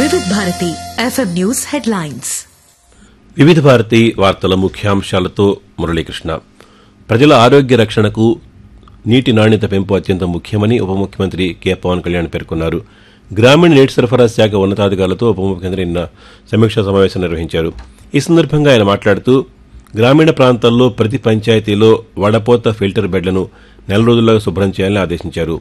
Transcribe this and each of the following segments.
వివిధ Bharati FM news headlines వివిధ భారతి వార్తల ముఖ్యాంశాలతో మురళీకృష్ణ ప్రజల ఆరోగ్య రక్షణకు నీటి నాణ్యత పెంపు అత్యంత ముఖ్యమని ఉప ముఖ్యమంత్రి కె పవన్ కళ్యాణ్ పేర్కొన్నారు గ్రామీణ నీటి సరఫరా శాఖ ఉన్నతాధికారులతో ఉప ముఖ్యమంత్రి నిన్న సమీక్షా సమావేశం నిర్వహించారు ఈ సందర్భంగా ఆయన మాట్లాడుతూ గ్రామీణ ప్రాంతాల్లో ప్రతి పంచాయతీలో వడపోత ఫిల్టర్ బెడ్లను నెల రోజుల్లో శుభ్రం చేయాలని ఆదేశించారు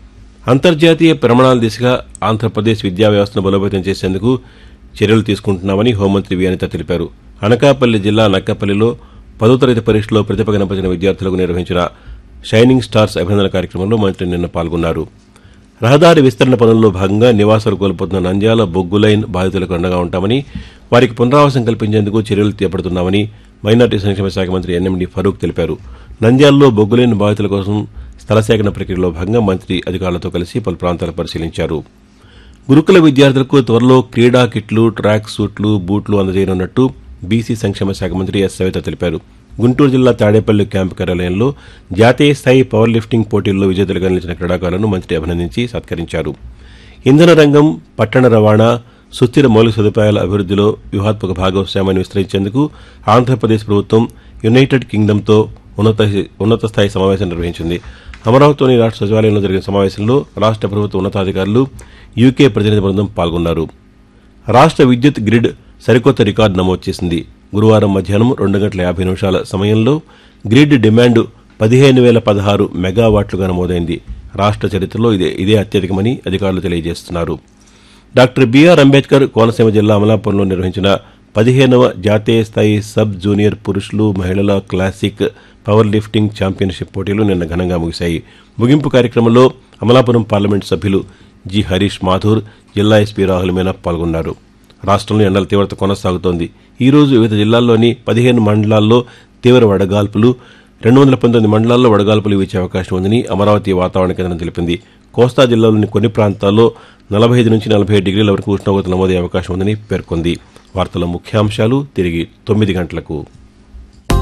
అంతర్జాతీయ ప్రమాణాల దిశగా ఆంధ్రప్రదేశ్ విద్యా వ్యవస్థను బలోపేతం చేసేందుకు చర్యలు తీసుకుంటున్నామని హోంమంత్రి వి అనిత తెలిపారు అనకాపల్లి జిల్లా నక్కపల్లిలో పదో తరగతి పరీక్షలో ప్రతిభ కనపరిచిన విద్యార్థులకు నిర్వహించిన షైనింగ్ స్టార్స్ అభినందన కార్యక్రమంలో మంత్రి నిన్న పాల్గొన్నారు రహదారి విస్తరణ పనుల్లో భాగంగా నివాసాలు కోల్పోతున్న నంద్యాల బొగ్గు లైన్ బాధితులకు అండగా ఉంటామని వారికి పునరావాసం కల్పించేందుకు చర్యలు చేపడుతున్నామని మైనార్టీ సంక్షేమ శాఖ మంత్రి ఎన్ఎండి ఫరూక్ తెలిపారు నంద్యాలలో బొగ్గు లైన్ బాధితుల కోసం స్థల సేకరణ ప్రక్రియలో భాగంగా మంత్రి అధికారులతో కలిసి పలు ప్రాంతాలు పరిశీలించారు గురుకుల విద్యార్థులకు త్వరలో క్రీడా కిట్లు ట్రాక్ సూట్లు బూట్లు అందజేయనున్నట్టు బీసీ సంక్షేమ శాఖ మంత్రి ఎస్ సవిత తెలిపారు గుంటూరు జిల్లా తాడేపల్లి క్యాంపు కార్యాలయంలో జాతీయ స్థాయి పవర్ లిఫ్టింగ్ పోటీల్లో విజేతలుగా నిలిచిన క్రీడాకారులను మంత్రి అభినందించి సత్కరించారు ఇంధన రంగం పట్టణ రవాణా సుస్థిర మౌలిక సదుపాయాల అభివృద్దిలో వ్యూహాత్మక భాగస్వామ్యాన్ని విస్తరించేందుకు ఆంధ్రప్రదేశ్ ప్రభుత్వం యునైటెడ్ కింగ్డమ్తో ఉన్నత ఉన్నత స్థాయి సమావేశం నిర్వహించింది అమరావతిలోని రాష్ట్ర సచివాలయంలో జరిగిన సమావేశంలో రాష్ట్ర ప్రభుత్వ ఉన్నతాధికారులు యూకే ప్రతినిధి బృందం పాల్గొన్నారు రాష్ట్ర విద్యుత్ గ్రిడ్ సరికొత్త రికార్డు నమోదు చేసింది గురువారం మధ్యాహ్నం రెండు గంటల యాభై నిమిషాల సమయంలో గ్రిడ్ డిమాండ్ పదిహేను వేల పదహారు మెగావాట్లుగా నమోదైంది రాష్ట్ర చరిత్రలో ఇదే ఇదే అత్యధికమని అధికారులు తెలియజేస్తున్నారు డాక్టర్ బీఆర్ అంబేద్కర్ కోనసీమ జిల్లా అమలాపురంలో నిర్వహించిన పదిహేనవ జాతీయ స్థాయి సబ్ జూనియర్ పురుషులు మహిళల క్లాసిక్ పవర్ లిఫ్టింగ్ ఛాంపియన్షిప్ పోటీలు నిన్న ఘనంగా ముగిశాయి ముగింపు కార్యక్రమంలో అమలాపురం పార్లమెంటు సభ్యులు జి హరీష్ మాథూర్ జిల్లా ఎస్పీ రాహుల్ మీనా పాల్గొన్నారు రాష్ట్రంలో ఎండల తీవ్రత కొనసాగుతోంది ఈ రోజు వివిధ జిల్లాల్లోని పదిహేను మండలాల్లో తీవ్ర వడగాల్పులు రెండు వందల పంతొమ్మిది మండలాల్లో వడగాల్పులు వీచే అవకాశం ఉందని అమరావతి వాతావరణ కేంద్రం తెలిపింది కోస్తా జిల్లాలోని కొన్ని ప్రాంతాల్లో నలభై ఐదు నుంచి నలభై ఏడు డిగ్రీల వరకు ఉష్ణోగ్రత నమోదయ్యే అవకాశం ఉందని పేర్కొంది వార్తల ముఖ్యాంశాలు తిరిగి తొమ్మిది గంటలకు